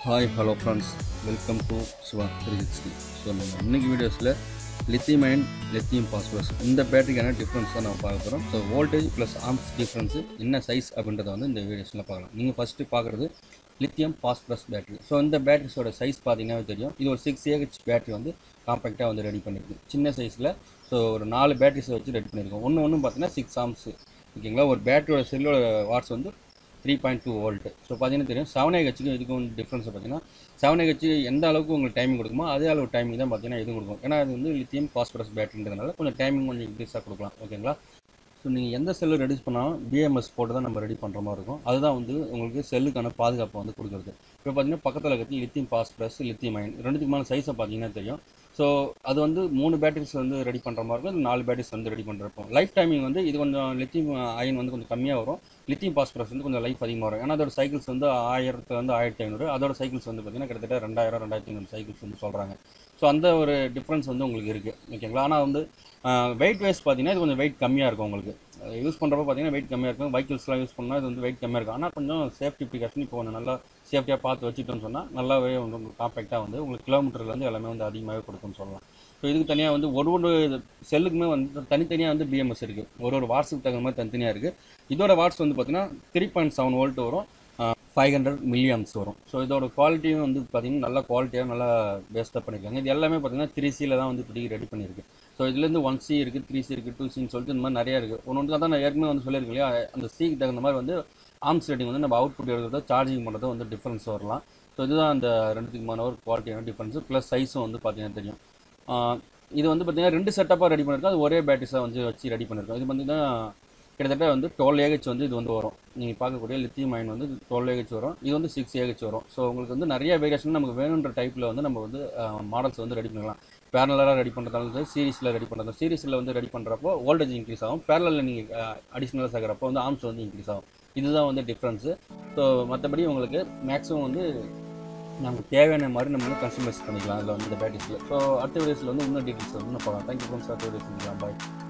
hi hello friends welcome to Siva three sixty so நம்ம இன்னைக்கு வீடியோஸில் லித்தியம் அயன் லித்தியம் பாஸ்பரஸ் இந்த பேட்டரிக்கான டிஃப்ரென்ஸ் தான் நம்ம பார்க்க போகிறோம் so voltage plus amps difference என்ன சைஸ் அப்படின்றத வந்து இந்த வீடியோஸில் பார்க்கலாம் நீங்கள் ஃபஸ்ட்டு பார்க்குறது லித்தியம் பாஸ்பரஸ் பேட்டரி ஸோ இந்த பேட்டரிஸோட சைஸ் பார்த்தீங்கன்னா தெரியும் இது ஒரு சிக்ஸ் ஏஹெச் பேட்டரி வந்து காம்பேக்டாக வந்து ரெடி பண்ணியிருக்கு சின்ன சைஸில் ஸோ ஒரு நாலு பேட்டரிஸை வச்சு ரெடி பண்ணியிருக்கோம் ஒன்று ஒன்று பார்த்தீங்கன்னா சிக்ஸ் ஆம்ஸு ஓகேங்களா ஒரு பேட்டரியோட செல்லோட வாட்ஸ் வந்து three point two volt so பார்த்தீங்கன்னா தெரியும் செவன் ஹெச்சுக்கும் இதுக்கும் டிஃப்ரென்ஸ் பார்த்தீங்கன்னா செவன் ஹெச் எந்த அளவுக்கு உங்களுக்கு டைமிங் கொடுக்குமோ அதே அளவு டைமிங் தான் பார்த்தீங்கன்னா இதுவும் கொடுக்கும் ஏன்னா அது வந்து லித்தியம் பாஸ்பரஸ் பேட்டரின்றதுனால கொஞ்சம் டைமிங் கொஞ்சம் இன்க்ரீஸாக கொடுக்கலாம் ஓகேங்களா ஸோ நீங்கள் எந்த செல்லு ரெடியூஸ் பண்ணாலும் பிஎம்எஸ் போட்டு தான் நம்ம ரெடி பண்ணுற மாதிரி இருக்கும் அதுதான் வந்து உங்களுக்கு செல்லுக்கான பாதுகாப்பை வந்து கொடுக்குறது இப்போ பார்த்தீங்கன்னா பக்கத்தில் இருக்கிறது லித்தியம் பாஸ்பரஸ் லித்தியம் அயன் ரெண்டுத்துக்குமான சைஸை பார்த்தீங்கன்னா தெரியும் ஸோ அது வந்து மூணு பேட்டரிஸ் வந்து ரெடி பண்ணுற மாதிரி இருக்கும் இது நாலு பேட்டரிஸ் வந்து ரெடி பண்ணுறப்போ லைஃப் டைமிங் வந்து இது கொஞ்சம் லித்தியம் அயன் வந்து கொஞ்சம் கம்மியாக வரும் லித்தியம் பாஸ்பரஸ் வந்து கொஞ்சம் லைஃப் அதிகமாக வரும் ஏன்னா அதோட சைக்கிள்ஸ் வந்து ஆயிரத்துல வந்து ஆயிரத்தி ஐநூறு அதோட சைக்கிள்ஸ் வந்து பார்த்தீங்கன்னா கிட்டத்தட்ட ரெண்டாயிரம் ரெண்டாயிரத்தி ஐநூறு சைக்கிள்ஸ் வந்து சொல்கிறாங்க ஸோ அந்த ஒரு டிஃப்ரென்ஸ் வந்து உங்களுக்கு இருக்குது ஓகேங்களா ஆனால் வந்து வெயிட் வைஸ் பார்த்தீங்கன்னா இது கொஞ்சம் வெயிட் கம்மியாக இருக்கும் உங்களுக்கு யூஸ் பண்ணுறப்ப பார்த்தீங்கன்னா வெயிட் கம்மியாக இருக்கும் வெஹிக்கிள்ஸ்லாம் யூஸ் பண்ணால் இது வந்து வெயிட் கம்மியாக இருக்கும் ஆனால் கொஞ்சம் சேஃப்டி ப்ரிகாஷன் இப்போ கொஞ்சம் நல்லா சேஃப்டியாக பார்த்து வச்சுட்டோம்னு சொன்னால் நல்லாவே வந்து உங்களுக்கு காம்பேக்டாக வந்து உங்களுக்கு கிலோமீட்டரில் வந்து எல்லாமே வந்து அதிகமாகவே கொடுக்கும்னு சொல்லலாம் ஸோ இதுக்கு தனியாக வந்து ஒரு ஒரு செல்லுக்குமே வந்து தனித்தனியாக வந்து பிஎம்எஸ் இருக்குது ஒரு ஒரு வாட்ஸுக்கு தகுந்த மாதிரி தனித்தனியாக இருக்குது இதோட வாட்ஸ் வந்து பார்த்தீங்கன்னா த்ரீ பாயிண்ட் செவன் வோல்ட் வரும் ஃபைவ் ஹண்ட்ரட் மில்லியம்ஸ் வரும் ஸோ இதோட குவாலிட்டியும் வந்து பார்த்தீங்கன்னா நல்லா குவாலிட்டியாக நல்லா பேஸ்டாக பண்ணியிருக்காங்க இது எல்லாமே பார்த்தீங்கன்னா த்ரீ சியில் தான் வந்து இப்படி ரெடி பண்ணியிருக்கு ஸோ இதுலேருந்து ஒன் சி இருக்குது த்ரீ சி இருக்குது டூ சின்னு சொல்லிட்டு இந்த மாதிரி நிறையா இருக்குது ஒன்று ஒன்று தான் நான் ஏற்கனவே வந்து சொல்லியிருக்கேன் இல்லையா அந்த சிக்கு தகுந்த மாதிரி வந்து ஆர்ம்ஸ் ரேட்டிங் வந்து நம்ம அவுட்புட் எடுக்கிறதோ சார்ஜிங் பண்ணுறதோ வந்து டிஃப்ரென்ஸ் வரலாம் ஸோ இதுதான் அந்த ரெண்டுத்துக்குமான ஒரு குவாலிட்டியான டிஃப்ரென்ஸு ப்ளஸ் சைஸும் வந்து பார்த்தீங்கன்னா தெரியும் இது வந்து பார்த்தீங்கன்னா ரெண்டு செட்டப்பாக ரெடி பண்ணியிருக்கோம் அது ஒரே பேட்டரிஸாக வந்து வச்சு ரெடி பண்ணியிருக்கோம் இது பார்த்தீங்கன்னா கிட்டத்தட்ட வந்து டுவெல் ஏஹெச் வந்து இது வந்து வரும் நீங்கள் பார்க்கக்கூடிய லித்தியம் அயன் வந்து டுவெல் ஏஹெச் வரும் இது வந்து சிக்ஸ் ஏஹெச் வரும் ஸோ உங்களுக்கு வந்து நிறைய வேரியேஷன் நமக்கு வேணுன்ற டைப்பில் வந்து நம்ம வந்து மாடல்ஸ் வந்து ரெடி பண்ணலாம் பேரலராக ரெடி பண்ணுறதாலும் சரி சீரிஸில் ரெடி பண்ணுறது சீரிஸில் வந்து ரெடி பண்ணுறப்போ வோல்டேஜ் இன்க்ரீஸ் ஆகும் பேரலில் நீங்கள் அடிஷ்னலாக சேர்க்குறப்போ வந்து ஆர்ம்ஸ் வந்து இன்க்ரீஸ் ஆகும் இதுதான் வந்து டிஃப்ரென்ஸு ஸோ மற்றபடி உங்களுக்கு மேக்ஸிமம் வந்து நமக்கு தேவையான மாதிரி நம்ம வந்து கஸ்டமைஸ் பண்ணிக்கலாம் அதில் வந்து இந்த பேட்டரிஸில் ஸோ அடுத்த வீடியோஸில் வந்து இன்னும் டீட்டெயில்ஸ் வந்து பார்க்கலாம் தேங்க்யூ ஃப்ரெண்ட்ஸ் அடுத்த வீடியோஸ் பாய்